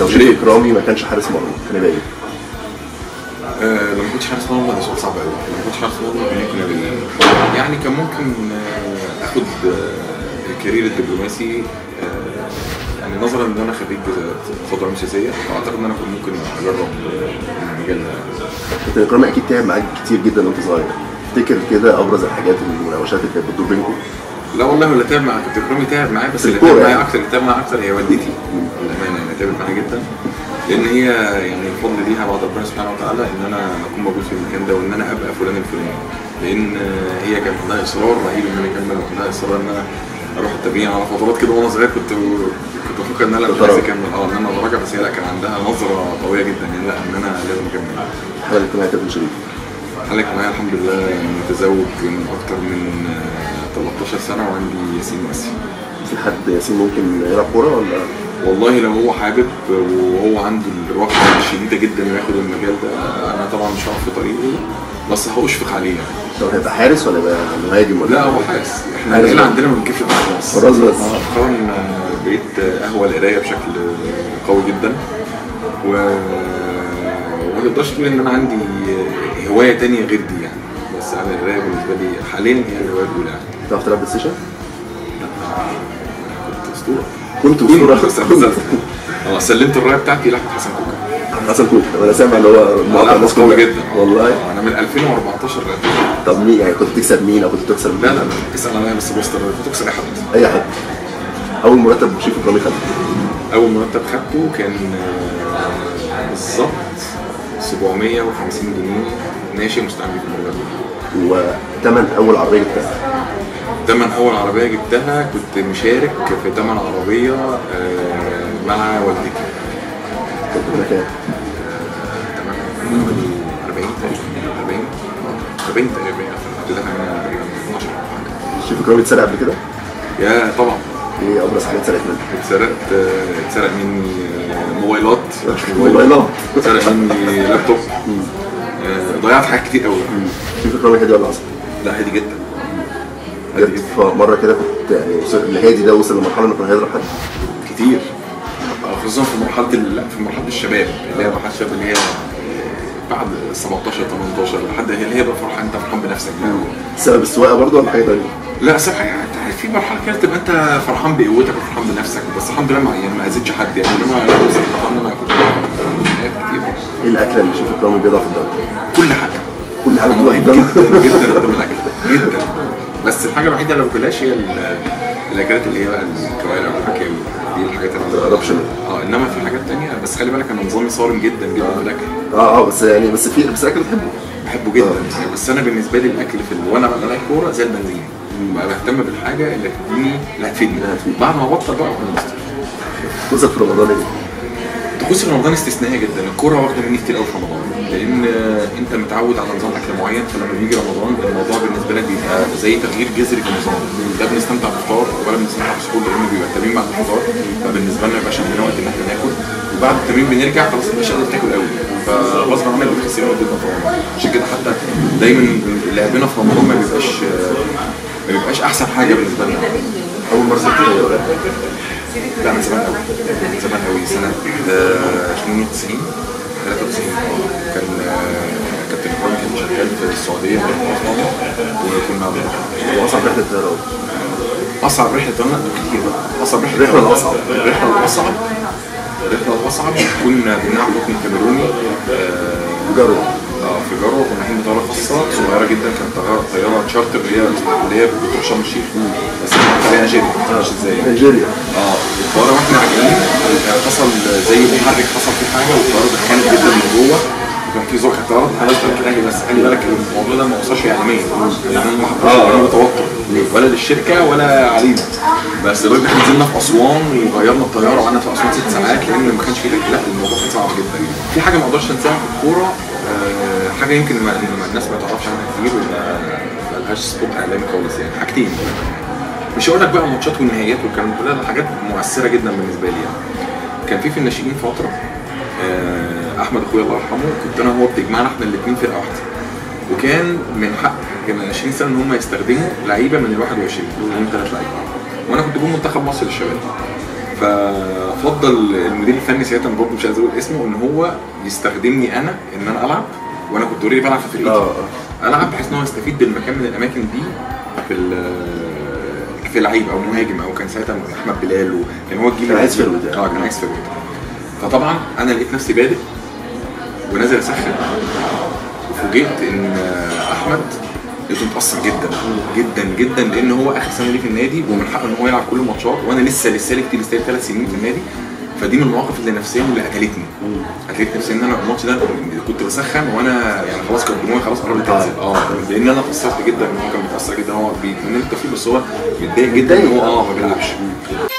لو يا شريف ريت. اكرامي ما كانش حارس مرمى كان يبقى ايه؟ آه لما كنتش حارس مرمى ده سؤال صعب قوي لما كنتش حارس مرمى كان ممكن أبقى إيه؟ يعني كان ممكن آه اخد آه الكارير الدبلوماسي آه يعني نظرا ان انا خريج خطوه علوم سياسيه فاعتقد ان انا كنت ممكن اجرب آه، المجال ده كابتن اكرامي اكيد تعب معاك كتير جدا وانت صغير تفتكر كده ابرز الحاجات المناوشات اللي كانت بتدور بينكم لا والله ولا تعب معايا كنت اكرامي تعب معايا بس اللي الكورة تعب يعني. معايا اكتر اللي تعب معايا اكتر هي والدتي للامانه يعني تعبت معايا جدا لان هي يعني الفضل ليها بعد ربنا سبحانه وتعالى ان انا اكون موجود في المكان ده وان انا ابقى فلان الفلاني لان هي كان عندها اصرار رهيب ان انا اكمل وعندها اصرار ان انا اروح التمرين على فترات كده وانا صغير كنت كنت بفكر ان انا لا مش عايز اكمل اه ان انا براجع بس هي لا كان عندها نظره قويه جدا يعني لا ان انا لازم اكمل الحاله الاجتماعيه كابتن شريف حالك معايا الحمد لله يعني متزوج من اكتر من آه، 13 سنه وعندي ياسين مؤسي في حد ياسين ممكن يلعب كوره ولا والله لو هو حابب وهو عنده الرغبه الشديده جدا انه ياخد المجال ده انا طبعا مش هقف في طريقه بس هشفق عليه يعني طب هيبقى حارس ولا يبقى مهاجم ولا لا هو حارس احنا حارس العيله بس. عندنا ما بنجيبش حراس حراس بس. آه، مؤخرا آه، بقيت قهوه القرايه بشكل قوي جدا و وما تقدرش تقول ان انا عندي هوايه تانية غير دي يعني بس انا القرايه بالنسبه لي حاليا هي الهوايه الاولى يعني تعرف تلعب بلاي ستيشن؟ كنت اسطوره كنت كنت اسطوره بس أنا اه سلمت الرايه بتاعتي لاحمد حسن كوكا حسن كوك انا سامع ان هو مقاطع لا الناس قوي كلها. جدا والله آه، انا من 2014 ل طب مين يعني كنت تكسب مين او كنت تكسب مين؟ لا لا لا اسال عليا بس بوستر كنت بكسر اي حد اي حد اول مرتب شريف اكرامي خده اول مرتب خدته كان آه، بالظبط 750 جنيه ناشئ مستعمل في المرتب وثمن اول عربيه جبتها تمن اول عربيه جبتها كنت مشارك في تمن عربيه آه، مع والدتي كنت هنا كام؟ تمن حوالي 40 تقريبا 40 40 تقريبا كنت دافع منها تقريبا 12 أو حاجه شريف اكرامي اتسرق قبل كده؟ يا طبعا ايه ابرز حاجه اتسرقت منك؟ اتسرقت آه، اتسرق مني آه، موبايلات مش موبايلات. اتسرق مني لابتوب آه، ضيعت حاجات كتير قوي شريف اكرامي هادي ولا عصبي؟ لا هادي جدا هادي جت جدا في مره كده كنت يعني وصل- الهادي ده وصل لمرحله انه كان هيضرب حد كتير خصوصا في مرحله ال- لا في مرحله الشباب اللي هي مرحله الشباب اللي هي بعد 17 18 لحد اللي هي بقى فرحان انت فرحان بنفسك بقى. سبب السواقه برضه ولا حاجه ثانيه؟ لا اصل حاجه أنت في مرحله كده تبقى انت فرحان بقوتك وفرحان بنفسك بس الحمد لله ما يعني ما اذيتش حد يعني انما انا فرحان ان انا كنت حاجات كتير ايه الاكله اللي شريف اكرامي بيضع في الدم؟ كل حاجه كل حاجه انا بتضع في بحب الدم جدا جدا قدام الاكل جدا بس الحاجه الوحيده اللي ما باكلهاش هي ال- الاكلات اللي هي بقى الكوارع والحكاوي دي الحاجات اللي ما تقربش منها. اه انما في حاجات تانية بس خلي بالك انا نظامي صارم جدا جدا في الاكل اه اه بس يعني بس في بس الاكل بتحبه بحبه جدا بس انا بالنسبه لي الاكل في ال... وانا بلعب كوره زي البنزين بقى بهتم بالحاجه اللي تديني اللي هتفيدني اللي هتفيدني. بعد ما ابطل بقى اكون مستر توصل في رمضان ايه؟ طقوس رمضان استثنائيه جدا الكوره واخده مني كتير قوي في رمضان لان انت متعود على نظام اكل معين فلما بيجي رمضان الموضوع بالنسبه لك بيبقى زي تغيير جذري في النظام لا بنستمتع بالفطار ولا بنستمتع بالسحور لان بيبقى التمرين بعد الفطار فبالنسبه لنا ما يبقاش عندنا وقت ان احنا ناكل وبعد التمرين بنرجع خلاص مش قادر تاكل قوي فغصب عنك بتحس قوي جدا في رمضان عشان كده حتى دايما لعبنا في رمضان ما بيبقاش ما بيبقاش احسن حاجه بالنسبه لنا اول مره سبت ايه ولا لا من زمان قوي من زمان قوي سنة آه، 92 93 آه، كان آه، كابتن إبراهيم كان شغال في السعودية وكنا هو اصعب رحله طيران أصعب رحلة طيران كتير بقى أصعب رحلة الرحلة الأصعب. الرحلة الأصعب الرحلة الأصعب كنا بنلعب ركن كاميروني آه، جرب اه في جروه كنا رايحين بطياره خاصه صغيره جدا كانت طياره طياره تشارتر اللي هي اللي هي بتروح شرم الشيخ بس كانت عليها جيري مش ازاي نيجيريا اه الطياره واحنا راجعين حصل زي محرك حصل فيه حاجه والطياره دخلت جدا من جوه وكان في زوجة الطياره خلاص الاهلي بس خلي بالك الموضوع ده ما وصلش اعلاميا يعني انا ما حطيتش توتر ولا للشركه ولا علينا بس لدرجه احنا نزلنا في اسوان وغيرنا الطياره وقعدنا في اسوان ست ساعات لان ما كانش فيه لا الموضوع كان صعب جدا في حاجه ما اقدرش انساها في الكوره آه، حاجه يمكن ما ما الناس ما تعرفش عنها كتير وما ما لهاش سبوت اعلامي خالص يعني حاجتين مش هقول لك بقى ماتشات والنهائيات والكلام ده لا، ده حاجات مؤثره جدا بالنسبه لي يعني كان في في الناشئين فتره آه، احمد اخويا الله يرحمه كنت انا وهو بتجمعنا احنا الاثنين فرقه واحده وكان من حق كان الناشئين سنه ان هم يستخدموا لعيبه من ال 21 من ثلاث لعيبه وانا كنت جون منتخب مصر للشباب ففضل المدير الفني ساعتها أنا برضه مش عايز اقول اسمه ان هو يستخدمني انا ان انا العب وانا كنت اوريدي بلعب في فرقتي اه اه العب بحيث ان هو يستفيد بالمكان من الاماكن دي في ال- في لعيب او مهاجم او كان ساعتها احمد بلال وكان هو الجيل كان عايز القديم. فيرود يعني. اه كان عايز فيرود فطبعا انا لقيت نفسي بادئ ونازل اسخن وفوجئت ان احمد لقيته متاثر جدا جدا جدا لان هو اخر سنه ليه في النادي ومن حقه ان هو يلعب كل الماتشات وانا لسه لسه لي كتير لسه لي ثلاث سنين في النادي فدي من المواقف اللي نفسيا اللي قتلتني قتلت نفسي ان انا الماتش ده كنت بسخن وانا يعني خلاص كانت دموعي خلاص قربت تنزل اه لان انا اتاثرت جدا ان هو كان متاثر جدا هو بيتمنى لي التوفيق بس هو متضايق جدا ان هو اه ما بيلعبش